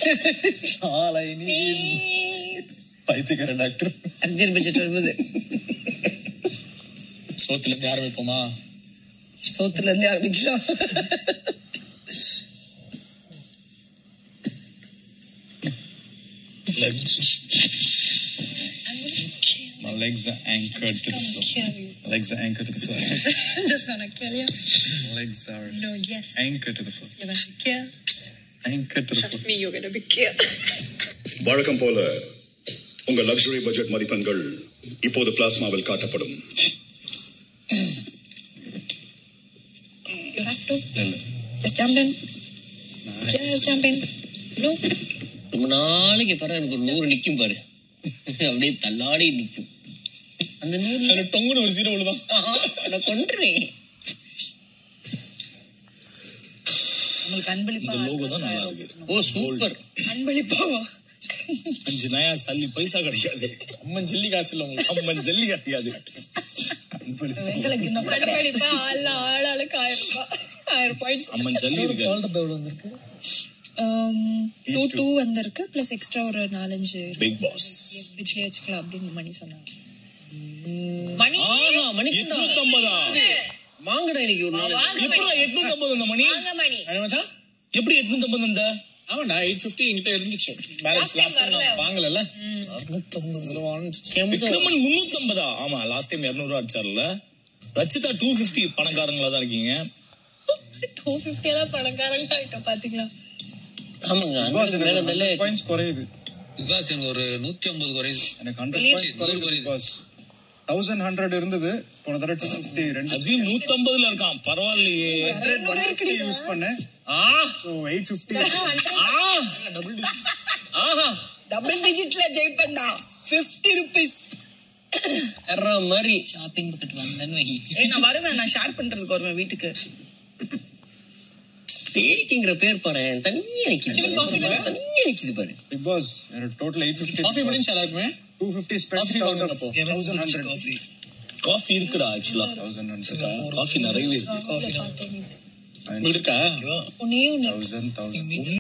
சாலை நீர் பைத்தியக்கார டாக்டர் அர்ஜுன் பட்ஜெட் வரும்போது சோத்துல இருந்து ஆரம்பிப்போமா சோத்துல இருந்து ஆரம்பிக்கலாம் My legs are anchored to the floor. My legs are anchored to the floor. I'm just gonna kill you. My legs are No, yes. anchored to the floor. You're gonna be killed. Anchored to the floor. Trust me, you're gonna be killed. வழக்கம் போல உங்க luxury budget மதிப்பெண்கள் இப்போது பிளாஸ்மாவில் காட்டப்படும் You have to. Just jump in. Just jump in. No. ரொம்ப நாளைக்கு பிறகு எனக்கு ஒரு நூறு நிக்கும் பாரு அப்படியே தள்ளாடி நிக்கும் அந்த நூறு அதுல டொங்குன்னு ஒரு சீரோ விழுதான் நான் கொண்டுருவேன் உங்களுக்கு அன்பளிப்பா இந்த லோகோ தான் நல்லா இருக்கு ஓ சூப்பர் அன்பளிப்பாவா அஞ்சு நயா சல்லி பைசா கிடைக்காது அம்மன் ஜல்லி காசு இல்ல உங்களுக்கு அம்மன் ஜல்லி கிடைக்காது வெங்கல கிண்ணம் அன்பளிப்பா ஆள் ஆளாளுக்கு ஆயிரம் ரூபாய் ஆயிரம் பாயிண்ட்ஸ் அம்மன் ஜல்லி இருக்கு டூ டூ வந்திருக்கு பிளஸ் எக்ஸ்ட்ரா ஒரு நாலஞ்சு பிக் பாஸ் ஃப்ரிட்ஜ்லயே வச்சுக்கலாம் அப்படின்னு மணி சொன்னாங்க மணி ஆஹா மணி எட்நூத்தி ஐம்பதா வாங்கடா இன்னைக்கு ஒரு நாள் எப்படி எட்நூத்தி ஐம்பது அந்த மணி வாங்க மணி எப்படி எட்நூத்தி ஐம்பது அந்த ஆமாண்டா எயிட் ஃபிஃப்டி என்கிட்ட இருந்துச்சு balance Last time last time வரல. நான் வாங்கல விக்ரமன் முன்னூத்தி ஐம்பதா ஆமா லாஸ்ட் டைம் இருநூறு ரூபா அடிச்சார்ல ரச்சிதா டூ பிப்டி பணக்காரங்களா தான் இருக்கீங்க டூ ஃபிஃப்டி எல்லாம் பணக்காரங்க ஆயிட்டோம் பாத்தீங்களா ஆமாங்க அண்ணனுக்கு மேல தள்ள பாயிண்ட்ஸ் குறையுது விகாஸ் எனக்கு ஒரு நூத்தி ஐம்பது குறையுது எனக்கு ஹண்ட்ரட் பாயிண்ட்ஸ் குறையுது பாஸ் தௌசண்ட் ஹண்ட்ரட் இருந்தது போன தடவை டூ ஃபிஃப்டி ரெண்டு அசீம் நூத்தி ஐம்பதுல இருக்கான் பரவாயில்லையே யூஸ் பண்ணேன் ஆ ஸோ எயிட் ஃபிஃப்டி ஆஹா டபுள் டிஜிட்ல ஜெயிப்பண்டா பிப்டி ருபீஸ் வர்ற மாதிரி ஷாப்பிங் பக்கெட் வந்தேன்னு வை ஏய் நான் வருவேன் நான் ஷேர் பண்றதுக்கு வருவேன் வீட்டுக்கு தேடிக்கிங்கிற பேர் பாரு தனியா நிக்குது பாரு. தனியா நிக்குது பாரு பிக் பாஸ் எனக்கு டோட்டல் எயிட் ஃபிஃப்டி காஃபி முடிஞ்சு எல்லாருக்குமே two fifty spend out of thousand hundred coffee இருக்குடா ஆக்சுவலா தௌசண்ட் ஹண்ட்ரட் காஃபி நிறையவே இருக்கு பார்த்தேன் இருக்கா ஒன்னே ஒண்ணு தௌசண்ட் தௌசண்ட்